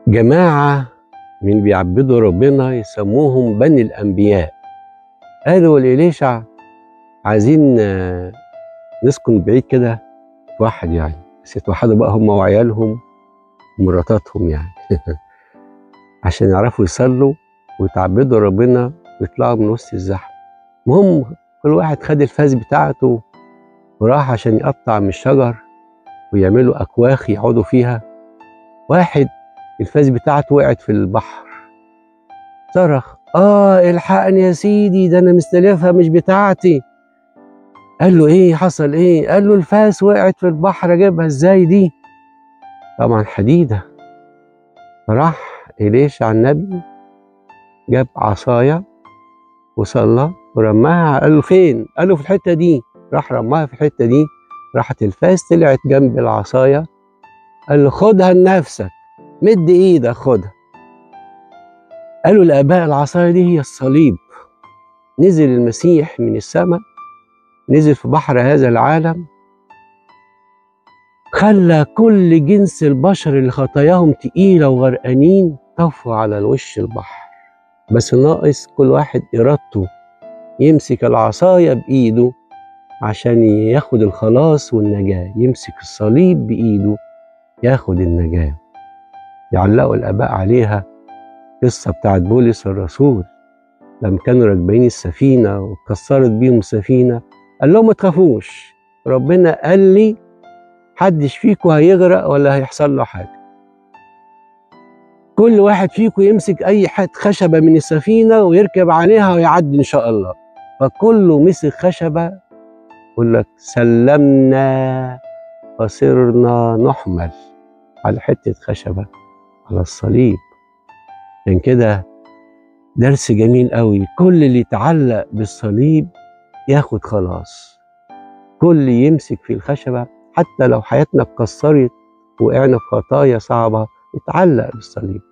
جماعة من بيعبدوا ربنا يسموهم بني الأنبياء قالوا لإليشع عايزين آه، نسكن بعيد كده واحد يعني بس يتوحدوا بقى هم وعيالهم ومراتاتهم يعني عشان يعرفوا يصلوا ويتعبدوا ربنا ويطلعوا من وسط الزحمة المهم كل واحد خد الفاس بتاعته وراح عشان يقطع من الشجر ويعملوا أكواخ يقعدوا فيها واحد الفاس بتاعته وقعت في البحر صرخ اه الحقني يا سيدي ده انا مستلفها مش بتاعتي قال له ايه حصل ايه قال له الفاس وقعت في البحر اجيبها ازاي دي طبعا حديده راح إليشع النبي جاب عصايه وصلى ورماها قال له فين قال له في الحته دي راح رماها في الحته دي راحت الفاس طلعت جنب العصايه قال له خدها لنفسك مد ايدك خدها قالوا الاباء العصايه دي هي الصليب نزل المسيح من السماء نزل في بحر هذا العالم خلى كل جنس البشر اللي خطاياهم تقيلة وغرقانين طفوا على الوش البحر بس ناقص كل واحد إرادته يمسك العصاية بإيده عشان ياخد الخلاص والنجاة يمسك الصليب بإيده ياخد النجاة يعلقوا الآباء عليها قصة بتاعت بولس الرسول لما كانوا راكبين السفينة واتكسرت بيهم السفينة قال لهم ما تخافوش ربنا قال لي حدش فيكم هيغرق ولا هيحصل له حاجة كل واحد فيكم يمسك أي حد خشبة من السفينة ويركب عليها ويعدي إن شاء الله فكله مسك خشبة يقول لك سلمنا فصرنا نحمل على حتة خشبة على الصليب عشان كده درس جميل قوي كل اللي يتعلق بالصليب ياخد خلاص كل يمسك في الخشبة حتى لو حياتنا اتكسرت وقعنا في خطايا صعبة اتعلق بالصليب